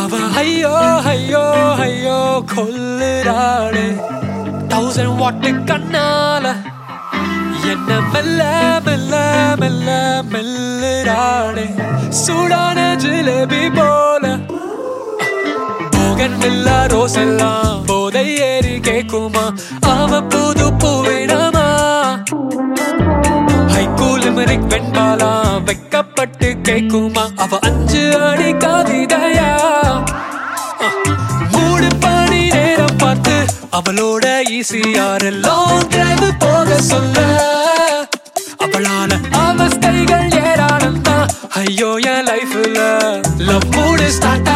அவ ஐயோ ஐயோ ஐயோ கொல்லுறாளே தௌசண்ட் வாட்டு கண்ணால என்ன மெல்ல மெல்ல மெல்ல மெல்லுறாளே சூடான ஜிலேபி போல போகன் மில்ல ரோஸ் எல்லாம் போதை ஏறி கேக்குமா அவ புது பூவிடமா ஹைகூல் மெரிக் வெண்பாலா வெக்கப்பட்டு கேக்குமா அவ அஞ்சு அடி கவிதையா மூடு பணி நேரம் பார்த்து அவளோட ஈசியார் லாங் டிரைவ் போக சொல்ல அவளால அவஸ்தைகள் ஏராளம் தான் ஐயோ என் லைஃப்ல லவ் மூடு ஸ்டார்ட்